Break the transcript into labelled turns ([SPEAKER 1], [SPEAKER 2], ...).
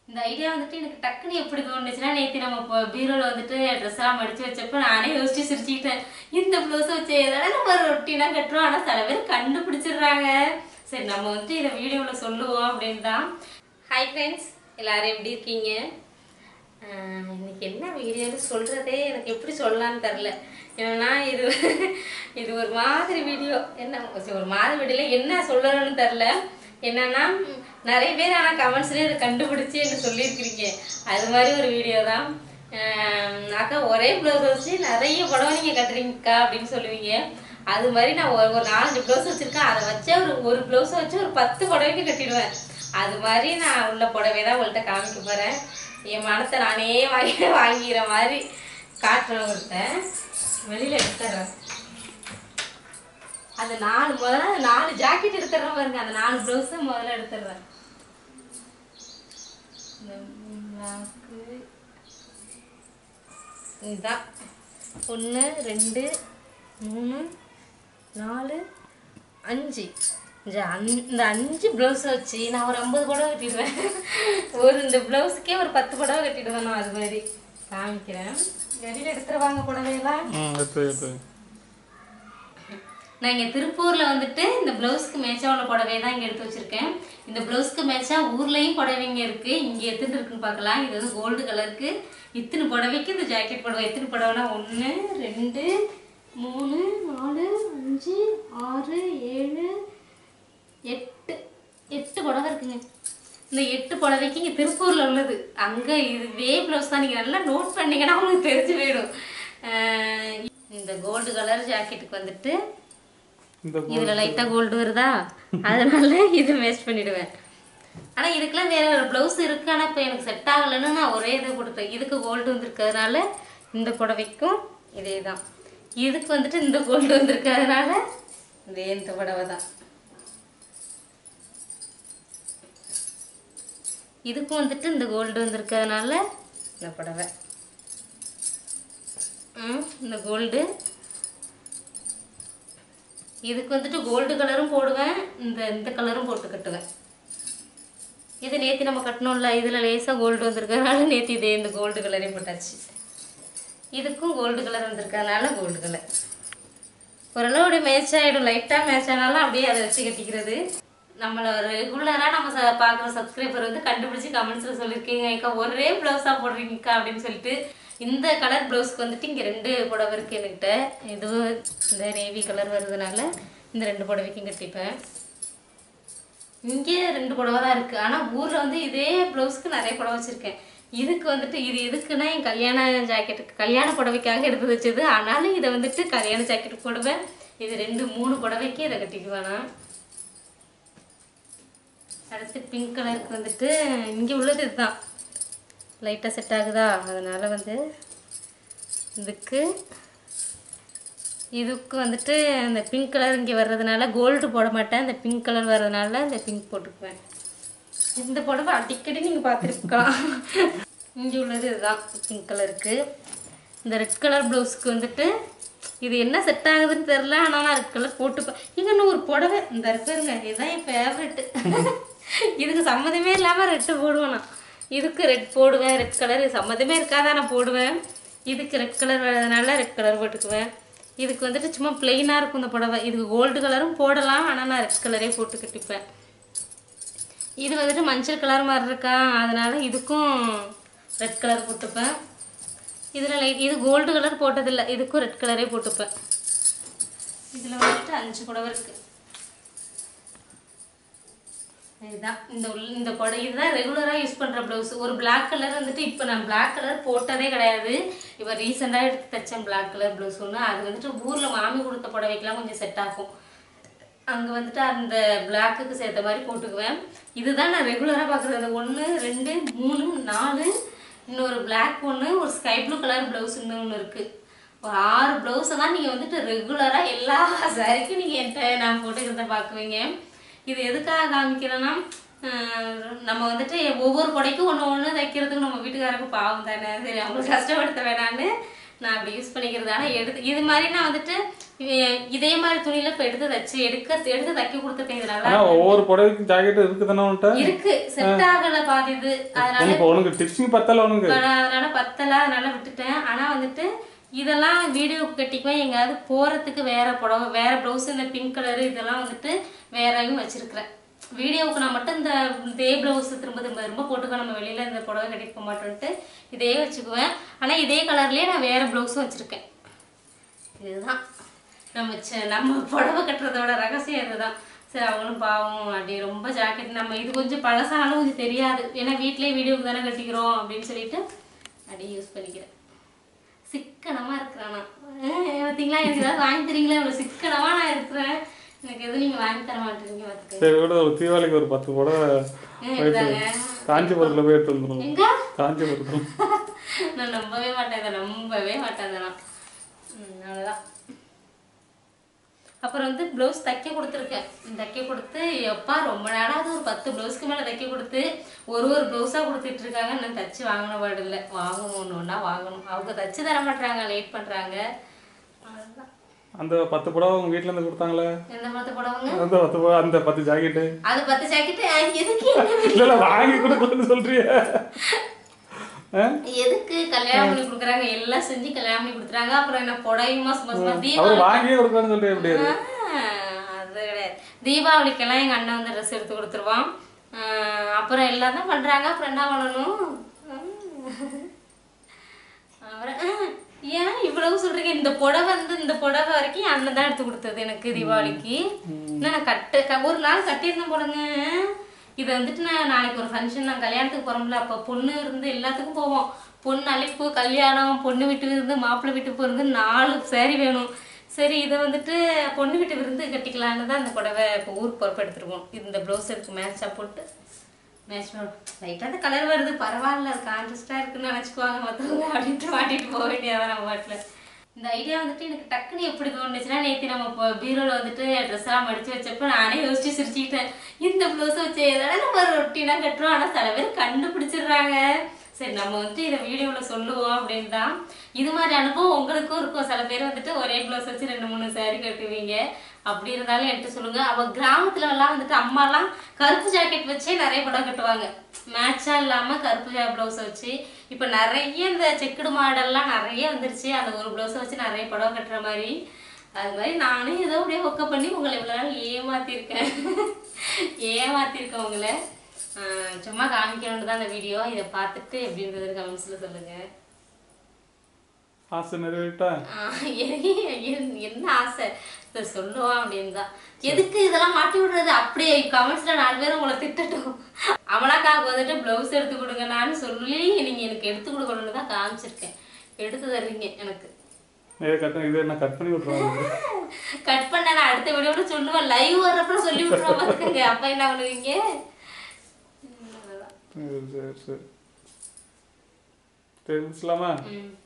[SPEAKER 1] இந்த ஐடியா வந்துட்டு எனக்கு டக்குன்னு எப்படி தோணுச்சுன்னா நேற்று நம்ம இப்போ பீரோவில் வந்துட்டு ட்ரெஸ் எல்லாம் மடிச்சு வச்சப்ப நானே யோசிச்சு சிரிச்சுக்கிட்டேன் இந்த ப்ளவுஸ் வச்சு ஏதாவது நம்ம ரொட்டீனாக கட்டுறோம் ஆனால் சில பேர் கண்டுபிடிச்சிடுறாங்க சரி நம்ம வந்துட்டு இதை வீடியோவில் சொல்லுவோம் அப்படின்னு தான் ஹாய் ஃப்ரெண்ட்ஸ் எல்லாரும் எப்படி இருக்கீங்க ஆஹ் இன்னைக்கு என்ன வீடியோன்னு சொல்கிறதே எனக்கு எப்படி சொல்லலாம்னு தெரில ஏன்னா இது இது ஒரு மாதிரி வீடியோ என்ன ஒரு மாதிரி வீடியோல என்ன சொல்லணும்னு தெரில என்னன்னா ம், நிறைய பேர் ஆனால் கமெண்ட்ஸ்லேயே இதை கண்டுபிடிச்சி என்ன சொல்லியிருக்கிறீங்க அது மாதிரி ஒரு வீடியோ தான் ஆஹ் அக்கா ஒரே ப்ளவுஸ் வச்சு நிறைய புடவை நீங்கள் கட்டுறீங்கக்கா அப்படின்னு சொல்லுவீங்க அது மாதிரி நான் ஒரு ஒரு நாலஞ்சு ப்ளவுஸ் வச்சுருக்கேன் அதை வச்சே ஒரு ஒரு ப்ளவுஸ் வச்சு ஒரு பத்து புடவைக்கு கட்டிடுவேன் அது மாதிரி நான் உள்ள புடவை தான் உங்கள்கிட்ட காமிக்க போகிறேன் என் மனத்தை நானே வாங்கி வாங்கிக்கிற மாதிரி காட்டுறேன் உங்கள்கிட்ட வெளியில் எடுத்துறேன் அந்த நாலு முதல்ல அந்த நாலு ஜாக்கெட் எடுத்துடுறேன் பாருங்க அந்த நாலு ப்ளவுஸை முதல்ல எடுத்துடுறேன் இந்த black, இதுதான் ஒன்று ரெண்டு மூணு நாலு அஞ்சு இந்த அஞ்- இந்த அஞ்சு ப்ளவுஸை வச்சு நான் ஒரு ஐம்பது புடவை கட்டிடுவேன் ஒரு இந்த ப்ளவுஸுக்கே ஒரு பத்து புடவை கட்டிடுவேன் நான் அது மாதிரி காமிக்கிறேன் வெளியில் எடுத்துருவாங்க புடவையெல்லாம்
[SPEAKER 2] ம் எடுத்து எடுத்து
[SPEAKER 1] நான் இங்கே திருப்பூரில் வந்துட்டு இந்த ப்ளவுஸ்க்கு மேட்சாக உள்ள புடவை தான் இங்கே எடுத்து வச்சுருக்கேன் இந்த ப்ளவுஸ்க்கு மேட்சாக ஊர்லேயும் புடவைங்க இருக்குது இங்கே எத்தனை இருக்குன்னு பார்க்கலாம் இது வந்து கோல்டு கலருக்கு இத்தனை புடவைக்கு இந்த ஜாக்கெட் புடவை எத்தனை புடவைனா ஒன்று ரெண்டு மூணு நாலு அஞ்சு ஆறு ஏழு எட்டு எட்டு புடவை இருக்குங்க இந்த எட்டு புடவைக்கு இங்கே திருப்பூரில் உள்ளது அங்கே இதுவே ப்ளவுஸ் தான் நீங்கள் நல்லா நோட் பண்ணீங்கன்னா உங்களுக்கு தெரிஞ்சு போயிடும் அஹ் இந்த கோல்டு கலர் ஜாக்கெட்டுக்கு வந்துட்டு
[SPEAKER 2] இந்த
[SPEAKER 1] இதுல லைட்டா கோல்டு வருதா அதனால இது வேஸ்ட் பண்ணிடுவேன் ஆனா இதுக்கெல்லாம் வேற ஒரு பிளவுஸ் இருக்கு ஆனா இப்ப எனக்கு செட் ஆகலைன்னு நான் ஒரே இதை கொடுத்தேன் இதுக்கு கோல்டு வந்திருக்கிறதுனால இந்த புடவைக்கும் இதே தான் இதுக்கு வந்துட்டு இந்த கோல்டு வந்திருக்கிறதுனால இதே இந்த புடவை தான் இதுக்கும் வந்துட்டு இந்த கோல்டு வந்திருக்கிறதுனால இந்த புடவை ம், இந்த கோல்டு இதுக்கு வந்துட்டு கோல்டு கலரும் போடுவேன் இந்த இந்த கலரும் போட்டு கட்டுவேன் இது நேற்று நம்ம கட்டணும்ல இதில் லேசாக கோல்டு வந்திருக்கறனால நேற்று இதே இந்த கோல்டு கலரே போட்டாச்சு இதுக்கும் கோல்டு கலர் வந்திருக்கறனால கோல்டு கலர் ஓரளவு மேட்ச் ஆகிடும் லைட்டாக மேட்ச் ஆனாலும் அப்படியே அதை வச்சு கட்டிக்கிறது நம்மளை ரெகுலராக நம்ம ச பார்க்குற சப்ஸ்கிரைபர் வந்து கண்டுபிடிச்சி கமெண்ட்ஸில் சொல்லியிருக்கீங்க அக்கா ஒரே ப்ளவுஸாக போடுறீங்கக்கா அப்படின்னு சொல்லிட்டு இந்த கலர் ப்ளவுஸ்க்கு வந்துட்டு இங்கே ரெண்டு புடவை இருக்குது என்கிட்ட இதுவும் இந்த நேவி கலர் வருதுனால இந்த ரெண்டு புடவைக்கும் கட்டிப்பேன் இங்கே ரெண்டு புடவை தான் இருக்குது ஆனால் ஊரில் வந்து இதே ப்ளவுஸ்க்கு நிறைய புடவை வச்சுருக்கேன் இதுக்கு வந்துட்டு இது எதுக்குன்னா என் கல்யாண ஜாக்கெட்டுக்கு கல்யாண புடவைக்காக எடுத்து வச்சது ஆனாலும் இதை வந்துட்டு கல்யாண ஜாக்கெட் போடுவேன் இது ரெண்டு மூணு புடவைக்கு இதை கட்டிக்குவேன் நான் அடுத்து பிங்க் கலருக்கு வந்துட்டு இங்கே உள்ளது இதுதான் லைட்டாக செட் ஆகுதா அதனால் வந்து இதுக்கு இதுக்கு வந்துட்டு இந்த பிங்க் கலர் இங்கே வர்றதுனால கோல்டு போட மாட்டேன் இந்த பிங்க் கலர் வர்றதுனால இந்த பிங்க் போட்டுக்குவேன் இந்த புடவை அடிக்கடி நீங்கள் பார்த்துருக்கலாம் இங்கே உள்ளது இதுதான் பிங்க் கலருக்கு இந்த ரெட் கலர் ப்ளவுஸ்க்கு வந்துட்டு இது என்ன செட் ஆகுதுன்னு தெரில ஆனால் நான் ரெட் கலர் போட்டுப்பேன் இங்கே இன்னும் ஒரு புடவை இந்த இருக்காருங்க இதுதான் என் ஃபேவரெட்டு இதுக்கு சம்மந்தமே இல்லாமல் ரெட்டு போடுவேன் நான் இதுக்கு ரெட் போடுவேன் ரெட் கலர் சம்மந்தமே இருக்காதான் நான் போடுவேன் இதுக்கு ரெட் கலர் வரதுனால ரெட் கலர் போட்டுக்குவேன் இதுக்கு வந்துட்டு சும்மா பிளெயினாக இருக்கும் இந்த புடவை இதுக்கு கோல்டு கலரும் போடலாம் ஆனால் நான் ரெட் கலரே போட்டு கட்டிப்பேன் இது வந்துட்டு மஞ்சள் கலர் மாதிரி இருக்கா அதனால இதுக்கும் ரெட் கலர் போட்டுப்பேன் இதில் லைட் இது கோல்டு கலர் போட்டதில்லை இதுக்கும் ரெட் கலரே போட்டுப்பேன் இதில் வந்துட்டு அஞ்சு புடவை இருக்குது இதுதான் இந்த உள் இந்த புடவை இதுதான் ரெகுலராக யூஸ் பண்ணுற ப்ளவுஸ் ஒரு Black கலர் வந்துட்டு இப்போ நான் Black கலர் போட்டதே கிடையாது இப்போ ரீசெண்டாக எடுத்து தைச்சேன் Black கலர் ப்ளவுஸ் ஒன்று அது வந்துட்டு ஊரில் மாமி கொடுத்த புடவைக்கெல்லாம் கொஞ்சம் செட் ஆகும் அங்கே வந்துட்டு அந்த பிளாக்குக்கு சேர்த்த மாதிரி போட்டுக்குவேன் இதுதான் நான் ரெகுலராக பார்க்குறது ஒன்று ரெண்டு மூணு நாலு இன்னொரு Black ஒன்று ஒரு ஸ்கை ப்ளூ கலர் ப்ளவுஸ் இன்னொன்று இருக்குது ஒரு ஆறு ப்ளவுஸை தான் நீங்கள் வந்துட்டு ரெகுலராக எல்லா சாரிக்கும் நீங்கள் என்கிட்ட நான் போட்டுக்கிறத பார்க்குவீங்க இது எதுக்காக காமிக்கிறேன்னா ஆஹ் நம்ம வந்துட்டு ஒவ்வொரு புடைக்கும் ஒன்று ஒன்று தைக்கிறதுக்கு நம்ம வீட்டுக்காரருக்கு பாவம் தானே சரி அவங்களுக்கு கஷ்டப்படுத்த வேணான்னு நான் அப்படி யூஸ் பண்ணிக்கிறது ஆனா எடுத்து இது மாதிரி நான் வந்துட்டு இ- இதே மாதிரி துணியில இப்ப எடுத்து தச்சு எடுக்க எடுத்து தைக்க கொடுத்துருக்கேன் இது நல்லா
[SPEAKER 2] ஆனா ஒவ்வொரு புடவைக்கும் ஜாக்கெட் இருக்கு தானே உன்ட்ட
[SPEAKER 1] இருக்கு செட் ஆகல பாதி இது அதனால
[SPEAKER 2] உனக்கு உனக்கு டிச்சிங் பத்தல உனக்கு
[SPEAKER 1] இப்ப நான் அதனால பத்தல அதனால விட்டுட்டேன் ஆனா வந்துட்டு இதெல்லாம் வீடியோக்கு கட்டிக்குவேன் எங்கேயாவது போறதுக்கு வேற புடவை வேற ப்ளவுஸ் இந்த பிங்க் கலர் இதெல்லாம் வந்துட்டு வேறவும் வச்சிருக்கிறேன் வீடியோவுக்கு நான் மட்டும் இந்த இதே ப்ளவுஸ் திரும்ப திரும்ப திரும்ப போட்டுக்க நம்ம வெளியில இந்த புடவை கட்டிட்டு போக மாட்டோன்ட்டு இதே வச்சுக்குவேன் ஆனா இதே கலர்லயே நான் வேற ப்ளவுஸும் வச்சிருக்கேன் இதுதான் நம்ம ச- நம்ம புடவை கட்டுறதோட ரகசியம் இதுதான் சரி அவங்களும் பாவம் அப்படி ரொம்ப ஜாக்கெட் நம்ம இது கொஞ்சம் பழசாலும் கொஞ்சம் தெரியாது ஏன்னா வீட்லயே வீடியோக்கு தானே கட்டிக்கிறோம் அப்படின்னு சொல்லிட்டு அப்படியே யூஸ் பண்ணிக்கிறேன் சிக்கனமா இருக்கிறேன் நான் அஹ் பார்த்தீங்களா எனக்கு ஏதாவது வாங்கி தரீங்களா இவ்வளவு சிக்கனமா நான் இருக்கிறேன் எனக்கு எதுவும் நீங்க வாங்கி தர மாட்டேங்க பார்த்துக்க
[SPEAKER 2] சரி விட ஒரு தீபாவளிக்கு ஒரு பத்து புடவை
[SPEAKER 1] இதாங்க
[SPEAKER 2] காஞ்சிபுரத்துல போய் எடுத்து வந்துடும்
[SPEAKER 1] எங்க
[SPEAKER 2] காஞ்சிபுரத்துல
[SPEAKER 1] நான் நம்பவே மாட்டேன் இதை நம்பவே மாட்டேன் இதெல்லாம் ம், அவ்வளவுதான் அப்புறம் வந்து ப்ளவுஸ் தைக்க கொடுத்துருக்கேன் தைக்க கொடுத்து எப்பா ரொம்ப நாளாவது ஒரு பத்து ப்ளவுஸ்க்கு மேலே தைக்க கொடுத்து ஒரு ஒரு ப்ளவுஸாக கொடுத்துட்டு இருக்காங்க நான் தச்சு வாங்கின பாடு இல்லை வாங்கணும் ஒன்று ஒன்றா வாங்கணும் அவங்க தச்சு தர மாட்டாங்க லேட் பண்ணுறாங்க அவ்வளோதான்
[SPEAKER 2] அந்த பத்து புடவை உங்க வீட்ல இருந்து கொடுத்தாங்களே
[SPEAKER 1] எந்த மரத்தை போடவங்க
[SPEAKER 2] அந்த பத்து புடவை அந்த பத்து ஜாக்கெட்டு
[SPEAKER 1] அது பத்து ஜாக்கெட்டு எதுக்கு என்ன
[SPEAKER 2] இல்ல இல்ல வாங்கி கொடுக்கணும்னு சொல்றிய
[SPEAKER 1] எதுக்கு கல்யாணம் பண்ணி கொடுக்குறாங்க எல்லாம் செஞ்சு கல்யாணம் பண்ணி கொடுத்துறாங்க அப்புறம் என்ன புடவையுமா சும்மா சும்மா தீபாவளி
[SPEAKER 2] அவர் வாங்கியே கொடுக்கணும்னு சொல்றிய எப்படி அது
[SPEAKER 1] ஆஹ், அது கிடையாது தீபாவளிக்கெல்லாம் எங்க அண்ணன் வந்து ட்ரெஸ் எடுத்து கொடுத்துருவான் ஆஹ், அப்புறம் எல்லாம் தான் பண்றாங்க அப்புறம் என்ன பண்ணணும் ஆஹ். அப்புறம் ஆஹ், ஏன் இவ்வளவு சொல்றீங்க இந்த புடவை வந்து இந்த புடவை வரைக்கும் என் அண்ணன் தான் எடுத்து கொடுத்தது எனக்கு தீபாவளிக்கு இன்னும் நான் கட்டு க- ஒரு நாள் கட்டியிருந்தேன் போலங்க இது வந்துட்டு நான் நாளைக்கு ஒரு ஃபங்க்ஷன் நான் கல்யாணத்துக்கு போறோம்ல அப்போ பொண்ணு இருந்து எல்லாத்துக்கும் போவோம் பொண்ணு அழைப்பு கல்யாணம் பொண்ணு வீட்டு விருந்து மாப்பிள்ளை வீட்டுக்கு போகிறது நாலு saree வேணும் சரி இதை வந்துட்டு பொண்ணு வீட்டு விருந்து கட்டிக்கலான்னு தான் இந்த புடவை இப்போ ஊருக்கு பொறுப்பு எடுத்துருக்கோம் இது இந்த ப்ளவுஸ் இருக்கு மேட்சாக போட்டு மேட்ச் லைட்டாக அந்த கலர் வருது பரவாயில்ல கான்ட்ரஸ்டாக இருக்குன்னு நினச்சிக்குவாங்க மற்றவங்க அப்படின்ட்டு மாட்டிட்டு போக வேண்டியதான் நம்ம பாட்டில் இந்த ஐடியா வந்துட்டு எனக்கு டக்குன்னு எப்படி தோணுச்சுன்னா நேற்று நம்ம இப்போ பீரோவில் வந்துட்டு ட்ரெஸ் எல்லாம் மடிச்சு வச்சப்ப நானே யோசிச்சு சிரிச்சுக்கிட்டேன் இந்த ப்ளவுஸை வச்சு எதாவது நம்ம ரொட்டீனா கட்டுறோம் ஆனால் சில பேர் கண்டுபிடிச்சிடுறாங்க சரி நம்ம வந்துட்டு இதை வீடியோவில் சொல்லுவோம் அப்படின்னு தான் இது மாதிரி அனுபவம் உங்களுக்கும் இருக்கும் சில பேர் வந்துட்டு ஒரே ப்ளவுஸ் வச்சு ரெண்டு மூணு saree கட்டுவீங்க அப்படி இருந்தாலும் என்கிட்ட சொல்லுங்க அவ கிராமத்துல எல்லாம் வந்துட்டு அம்மாலாம் கருப்பு ஜாக்கெட் வச்சே நிறைய படம் கட்டுவாங்க மேட்சா இல்லாம கருப்பு ப்ளவுஸ் வச்சு இப்ப நிறைய இந்த செக்குடு மாடல்லாம் நிறைய வந்துருச்சு அந்த ஒரு ப்ளவுஸை வச்சு நிறைய படம் கட்டுற மாதிரி அது மாதிரி நானும் ஏதோ அப்படியே ஒக்க பண்ணி உங்களை இவ்வளோ நாள் ஏமாத்திருக்கேன் ஏமாத்திருக்கேன் உங்களை ஆஹ் சும்மா காமிக்கணும்னு தான் அந்த வீடியோ இதை பார்த்துட்டு எப்படின்றது கமெண்ட்ஸில் சொல்லுங்க
[SPEAKER 2] ஆசை நிறைவேட்டா
[SPEAKER 1] ஆஹ் எனக்கு என்- என்ன ஆசை இதை சொல்லுவான் அப்படின்னு தான் எதுக்கு இதெல்லாம் மாட்டி விடுறது அப்படியே கமெண்ட்ஸ்ல நாலு பேர் உங்களை திட்டட்டும் அமலாக்காவுக்கு வந்துட்டு பிளவுஸ் எடுத்து கொடுங்க நான் சொல்லி நீங்க எனக்கு எடுத்து கொடுக்கணும்னு தான் காமிச்சிருக்கேன் எடுத்து தர்றீங்க எனக்கு
[SPEAKER 2] இதை கட்ட இதை என்ன கட் பண்ணி விட்டுருவாங்க
[SPEAKER 1] கட் பண்ண நான் அடுத்த வீடியோட சொல்லுவேன் லைவ் வர்றப்ப சொல்லி விட்டுருவேன் பாத்துக்கங்க அப்ப என்ன பண்ணுவீங்க உம், அவ்வளவுதான்.
[SPEAKER 2] சரி சரி சரி தெரிஞ்சுலாமா
[SPEAKER 1] ம்